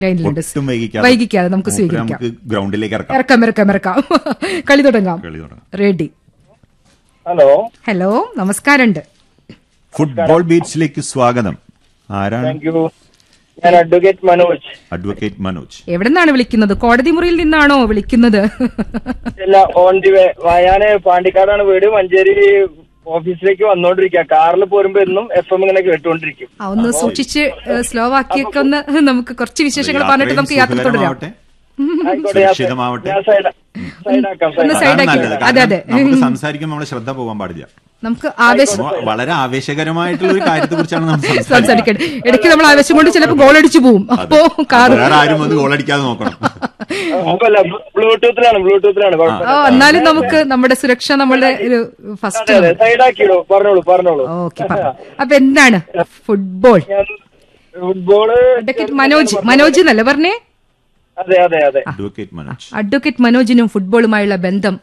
ലൈനിലുണ്ട് ഒട്ടും വൈകിക്കാതെ വൈകിക്കാതെ നമുക്ക് മൂപ്പരെ സ്വീകരിക്കാം നമുക്ക് ഗ്രൗണ്ടിലേക്ക് ഇറക്കാം ഇറക്കാം ഇറക്കാം ഇറക്കാം കളി തുടങ്ങാം കളി തുടങ്ങാം റെഡി ഹലോ ഹലോ നമസ്കാരമുണ്ട് ഫുട്ബോൾ ബീച്ചിലേക്ക് സ്വാഗതം ആരാണ് താങ്ക് യു ഞാൻ അഡ്വക്കേറ്റ് മനോജ് അഡ്വക്കേറ്റ് മനോജ് എവിടെ നിന്നാണ് വിളിക്കുന്നത് കോടതി മുറിയിൽ നിന്നാണോ വിളിക്കുന്നത് ഇല്ല ഓൺ ദി വേ ഞാന് പാണ്ടിക്കാടാണ് വീട് മഞ്ചേരി ഓഫീസിലേക്ക് വന്നോണ്ടിരിക്കുക കാറിൽ പോരുമ്പോ എന്നും എഫ് എം ഇങ്ങനെ കേട്ടുകൊണ്ടിരിക്കും ആ, ഒന്ന് സൂക്ഷിച്ച് സ്ലോ ആക്കിയൊക്കെ ഒന്ന് നമുക്ക് കുറച്ച് വിശേഷങ്ങൾ പറഞ്ഞിട്ട് നമുക്ക് യാത്ര തുടരാം സുഖകരമാവട്ടെ. ആയിക്കോട്ടെ, ഞാൻ- സുരക്ഷിതമാവട്ടെ. ഞാൻ സൈഡ് സൈഡാക്കാം ഒന്ന് സൈഡ് side അതാണ് ആക്കി. നല്ലത്. അതെ, കാരണം അതെ. നമുക്ക് സംസാരിക്കുമ്പോൾ നമ്മുടെ ശ്രദ്ധ പോകാൻ പാടില്ല നമുക്ക് ആവേശം വ- വളരെ ആവേശകരമായിട്ടുള്ള ഒരു കാര്യത്തെ കുറിച്ചാണ് നമ്മൾ സംസാരിക്കുന്നത് സംസാരിക്കട്ടെ ഇടയ്ക്ക് നമ്മൾ ആവേശം കൊണ്ട് ചിലപ്പോൾ ഗോൾ അടിച്ചു പോവും അപ്പോ കാർ വേറെ ആരും വന്ന് ഗോളടിക്കാതെ നോക്കണം അല്ല ബ്ലൂടൂത്തിലാണ് ബ്ലൂടൂത്തിലാണ് ഓ കുഴപ്പമില്ല എന്നാലും നമുക്ക് നമ്മുടെ സുരക്ഷ നമ്മളുടെ ഒരു അതെ ഫസ്റ്റ് അതെ സൈഡാക്കിയിടൂ പറഞ്ഞോളൂ പറഞ്ഞോളൂ ഓക്കെ അപ്പൊ എന്താണ് ഫുട്ബോൾ ഞാൻ ഫുട്ബോള് അഡ്വക്കേറ്റ് മനോജ് മനോജ് എന്നല്ലേ പറഞ്ഞേ അതെ അതെ അതെ അഡ്വക്കേറ്റ് മനോജ് അഡ്വക്കേറ്റ് മനോജിനും ഫുട്ബോളുമായുള്ള ബന്ധം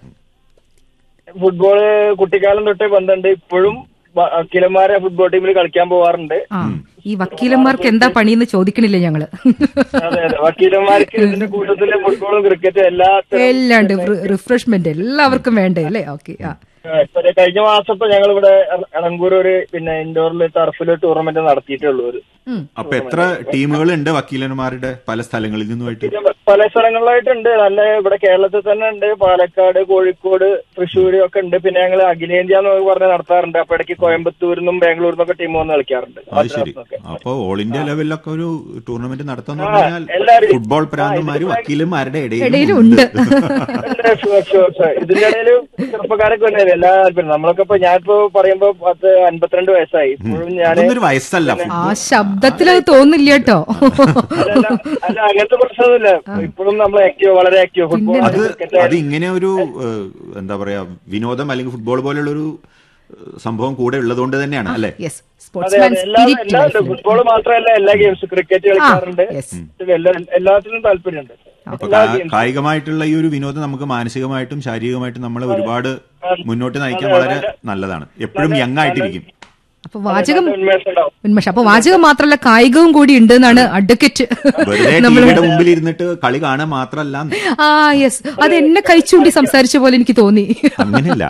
ഫുട്ബോള് കുട്ടിക്കാലം തൊട്ടേ ബന്ധമുണ്ട് ഇപ്പോഴും വ- അഖിലന്മാരെ ഫുട്ബോൾ ടീമിൽ കളിക്കാൻ പോവാറുണ്ട് ആ ഈ വക്കീലന്മാർക്ക് എന്താ പണിയെന്ന് ചോദിക്കണില്ലേ ഞങ്ങള് അതെ അതെ വക്കീലന്മാർക്ക് ഇതിന്റെ കൂട്ടത്തില് ഫുട്ബോളും ക്രിക്കറ്റും എല്ലാ എല്ലാം ഉണ്ട് റിഫ്രഷ്മെന്റ് എല്ലാവർക്കും വേണ്ടേ അല്ലേ ഓക്കെ ആ ഇപ്പൊ ദേ കഴിഞ്ഞ മാസം ഇപ്പൊ ഞങ്ങൾ ഇവിടെ എളങ്കൂർ ഒരു പിന്നെ ഇൻഡോറിൽ ടർഫിൽ ടൂർണമെന്റ് നടത്തിയിട്ടുള്ളൂ ഒരു ഉം. അപ്പൊ എത്ര ടീമുകളുണ്ട് വക്കീലന്മാരുടെ പല സ്ഥലങ്ങളിൽ നിന്നുമായിട്ട് പിന്നെ പല സ്ഥലങ്ങളിലായിട്ടുണ്ട് നല്ല ഇവിടെ കേരളത്തിൽ തന്നെ ഉണ്ട് പാലക്കാട് കോഴിക്കോട് തൃശ്ശൂര് ഒക്കെ ഉണ്ട് പിന്നെ ഞങ്ങൾ അഖിലേന്ത്യ എന്ന് പറഞ്ഞ് നടത്താറുണ്ട് അപ്പൊ ഇടയ്ക്ക് കോയമ്പത്തൂരിൽ നിന്നും ബാംഗ്ലൂരിൽ നിന്നൊക്കെ ടീം വന്ന് കളിക്കാറുണ്ട് അത് ശരി മദ്രാസിന്നൊക്കെ. അപ്പൊ ഓൾ ഇന്ത്യ ലെവലിലൊക്കെ ഒരു ടൂർണമെന്റ് നടത്താന്ന് ആ, പറഞ്ഞാൽ എല്ലാവരും- ഫുട്ബോൾ പ്രാന്തന്മാര് വക്കീലന്മാരുടെ ഇടയിലും ഇടയിലും ഉണ്ട് ഉണ്ട്, sure, sure, sure. ഇതിന്റെ ഇടയിൽ ചെറുപ്പക്കാരൊക്കെ ഉണ്ട് എല്ലാ താല്പര്യം നമ്മളൊക്കെ ഇപ്പൊ ഞാനിപ്പോ പറയുമ്പോ പത്ത് അൻപത്തിരണ്ട് വയസ്സായി ഇപ്പോഴും ഞാൻ അതൊന്നൊരു വയസ്സല്ല ആ ശബ്ദത്തിൽ അത് തോന്നില്ല കേട്ടോ അല്ല അല്ല, അങ്ങനത്തെ പ്രശ്നമൊന്നുമില്ല ഇപ്പോഴും നമ്മൾ ആക്റ്റീവ് വളരെ ആക്റ്റീവ് ഫുട്ബോൾ അത് അത് ഇങ്ങനെ ഒരു ഏഹ്, എന്താ പറയാ വിനോദം അല്ലെങ്കിൽ ഫുട്ബോൾ പോലുള്ള ഒരു ഏഹ്, സംഭവം കൂടെ ഉള്ളതുകൊണ്ട് തന്നെയാണ് അല്ലെ യെസ് അതെ സ്പോർട്സ്മാൻ അതെ എല്ലാ എല്ലാ ഫുട്ബോൾ മാത്രമല്ല എല്ലാ ഗെയിംസും ക്രിക്കറ്റ് കളിക്കാറുണ്ട് yes. എല്ലാ എല്ലാത്തിനും താല്പര്യമുണ്ട് അപ്പൊ എല്ലാ കാ- ഗെയിംസും കായികമായിട്ടുള്ള ഈ ഒരു വിനോദം നമുക്ക് മാനസികമായിട്ടും ശാരീരികമായിട്ടും നമ്മളെ ഒരുപാട് മുന്നോട്ട് നയിക്കാൻ വളരെ നല്ലതാണ് എപ്പോഴും യങ് ആയിട്ടിരിക്കും അപ്പൊ വാചകം ഉന്മേഷം ഉണ്ടാവും ഉന്മേഷം അപ്പൊ വാചകം മാത്രല്ല കായികവും കൂടി ഉണ്ട് എന്നാണ് അഡ്വക്കേറ്റ് വെറുതെ ടിവിയുടെ മുമ്പിൽ ഇരുന്നിട്ട് കളി കാണാൻ മാത്രല്ല ആ യെസ് അത് എന്നെ കഴിച്ചുകൂടി സംസാരിച്ച പോലെ എനിക്ക് തോന്നി അങ്ങനെയല്ല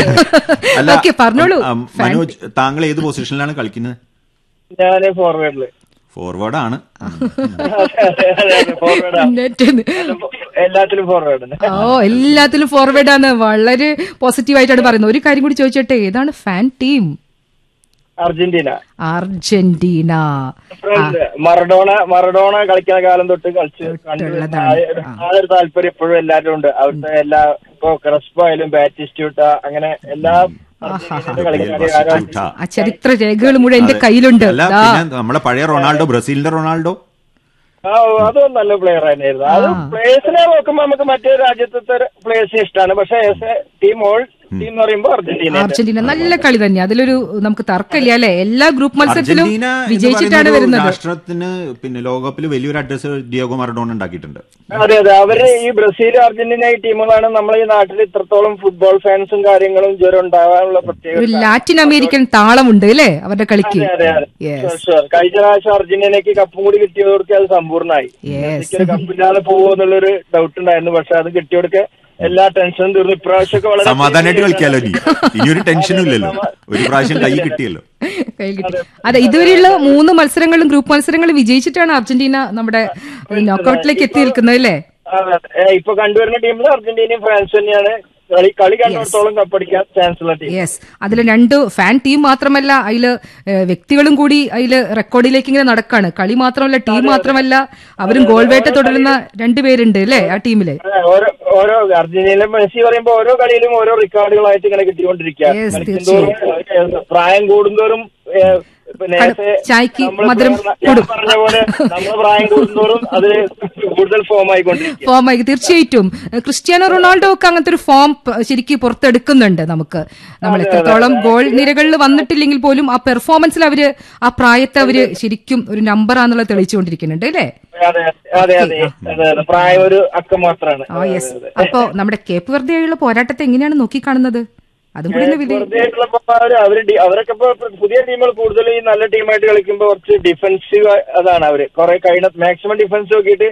ഓക്കെ പറഞ്ഞോളൂ ആ, മനോജ് താങ്കൾ ഏത് പൊസിഷനിലാണ് കളിക്കുന്നത് ഞാന് ഫോർവേഡില് ഫോർവേഡാണ് ഫോർവേഡ് നെറ്റ് എല്ലാത്തിലും ഫോർവേഡ് ഓ എല്ലാത്തിലും ഫോർവേഡ് ആണ് വളരെ പോസിറ്റീവ് ആയിട്ടാണ് പറയുന്നത് ഒരു കാര്യം കൂടി ചോദിച്ചോട്ടെ ഏതാണ് fan team Argentina Argentina friend Maradona Maradona കളിക്കുന്ന കാലം തൊട്ട് കളിച്ച് കണ്ട് തൊട്ടുള്ളതാണ്. ആ ഒരു- ആ ഒരു താല്പര്യം ഇപ്പോഴും എല്ലാവരും ഉണ്ട് അവിടുത്തെ എല്ലാ ഇപ്പൊ ക്രസ്പോ ആയാലും ബാറ്റിസ്റ്റ്യൂട്ട അങ്ങനെ എല്ലാ അർജന്റീനയുടെ കളിക്കാരെ ആരാ- ആ ചരിത്ര രേഖകൾ മുഴുവൻ എന്റെ കയ്യിലുണ്ട് അല്ല ദാ. പിന്നെ നമ്മളെ പഴയ റൊണാൾഡോ ബ്രസീലിന്റെ റൊണാൾഡോ ആ അതും നല്ല പ്ലെയർ തന്നെയായിരുന്നു അത് പ്ലേയേഴ്സിനെ നോക്കുമ്പോ നമുക്ക് മറ്റേ രാജ്യത്തെ പ്ലേയേഴ്സിനെ ഇഷ്ടമാണ് പക്ഷെ ടീം ഓൾ ടീം എന്ന് പറയുമ്പോൾ അർജന്റീന അർജന്റീന നല്ല കളി തന്നെ അതിലൊരു നമുക്ക് തർക്കമില്ല അല്ലെ എല്ലാ ഗ്രൂപ്പ് മത്സരത്തിലും അർജന്റീന എന്ന് വിജയിച്ചിട്ടാണ് പറയുന്ന ഒരു വരുന്നത് രാഷ്ട്രത്തിന് പിന്നെ ലോകകപ്പിൽ വലിയൊരു അഡ്രസ് ഡിയോഗോ മറഡോൺ ഉണ്ടാക്കിയിട്ടുണ്ട് അതെ അതെ അവര് ഈ ബ്രസീൽ അർജന്റീന ഈ ടീമുകളാണ് നമ്മളെ ഈ നാട്ടിൽ ഇത്രത്തോളം ഫുട്ബോൾ ഫാൻസും കാര്യങ്ങളും ജ്വരം ഉണ്ടാവാനുള്ള പ്രത്യേക ഒരു ലാറ്റിൻ അമേരിക്കൻ താളമുണ്ട് അല്ലേ അവരുടെ കളിക്ക് അതെ അതെ Yes. Sure, sure. കഴിഞ്ഞ പ്രാവശ്യം അർജന്റീനയ്ക്ക് കപ്പും കൂടി കിട്ടിയവർക്ക് അത് സമ്പൂർണ്ണമായി Yes. മെസ്സിക്ക് കപ്പില്ലാതെ പോകുമെന്നുള്ളൊരു ഡൗട്ട് ഉണ്ടായിരുന്നു പക്ഷെ അത് കിട്ടിയവർക്ക് എല്ലാ ടെൻഷനും തീർന്നു ഇപ്രാവശ്യമൊക്കെ വളരെ സമാധാനമായിട്ട് കളിക്കാലോ ഇനി ഇനി ഒരു ടെൻഷനും ഇല്ലല്ലോ ഒരു പ്രാവശ്യം കൈ കിട്ടിയല്ലോ കയ്യിൽ കിട്ടി അതെ ഇതുവരെയുള്ള മൂന്ന് മത്സരങ്ങളും ഗ്രൂപ്പ് മത്സരങ്ങളും വിജയിച്ചിട്ടാണ് അർജന്റീന നമ്മുടെ നോക്കൌട്ടിലേക്ക് എത്തി നിൽക്കുന്നത് അല്ലേ അതെ, അതെ. ഏ, ഇപ്പൊ കണ്ടുവരുന്ന ടീമിൽ അർജന്റീനയും ഫ്രാൻസും തന്നെയാണ് കളി കളി കണ്ടിടത്തോളം കപ്പടിക്കാൻ ചാൻസ് ഉള്ള ടീം യെസ് അതിൽ രണ്ട് ഫാൻ ടീം മാത്രമല്ല അതില് ഏഹ്, വ്യക്തികളും കൂടി അതില് റെക്കോർഡിലേക്ക് ഇങ്ങനെ നടക്കാണ് കളി മാത്രമല്ല ടീം മാത്രമല്ല അവരും ഗോൾ വേട്ട തുടരുന്ന രണ്ടുപേരുണ്ട് അല്ലേ ആ ടീമില് അതെ, ഓരോ ഓരോ അർജന്റീന മെസ്സി പറയുമ്പോ ഓരോ കളിയിലും ഓരോ റെക്കോർഡുകളായിട്ട് ഇങ്ങനെ കിട്ടിക്കൊണ്ടിരിക്കുക Yes, കളിക്കുന്തോറും ഏ, പ്രായം കൂടുന്തോറും ഏ, പിന്നെ നേരത്തെ ചായക്ക് നമ്മള് മധുരം പറഞ്ഞ- ഞാൻ കൂടും. പറഞ്ഞ പോലെ നമ്മളെ പ്രായം കൂടുന്തോറും അത് കൂടുതൽ ഫോം ആയിക്കൊണ്ടിരിക്കും ഫോം ആയി തീർച്ചയായിട്ടും ഏഹ്, ക്രിസ്ത്യാനോ റൊണാൾഡോ ഒക്കെ അങ്ങനത്തെ ഒരു ഫോം ശരിക്കും പുറത്തെടുക്കുന്നുണ്ട് നമുക്ക് നമ്മൾ എത്രത്തോളം ഗോൾ നിരകളിൽ വന്നിട്ടില്ലെങ്കിൽ പോലും ആ പെർഫോമൻസിൽ അവര് ആ പ്രായത്തെ അവര് ശരിക്കും ഒരു നമ്പറാന്നുള്ളത് തെളിയിച്ചുകൊണ്ടിരിക്കുന്നുണ്ട് അല്ലേ അതെ അതെ അതെ അതെ അതെ പ്രായം ഒരു അക്കം മാത്രമാണ് ആ യെസ് അപ്പോ നമ്മുടെ കേപ്പ് വെറുതെയുള്ള പോരാട്ടത്തെ എങ്ങനെയാണ് നോക്കിക്കാണുന്നത് അതും കൂടി ഒന്ന് വിലയി വെറുതെ ആയിട്ടുള്ള ഇപ്പൊ അവര് അവര് ഡി- അവരൊക്കെ ഇപ്പൊ പുതിയ ടീമുകൾ കൂടുതലും ഈ നല്ല ടീമായിട്ട് കളിക്കുമ്പോൾ കുറച്ച് ഡിഫൻസീവ് അതാണ് അവര് കുറെ കഴിഞ്ഞ മാക്സിമം ഡിഫൻസ് നോക്കിയിട്ട്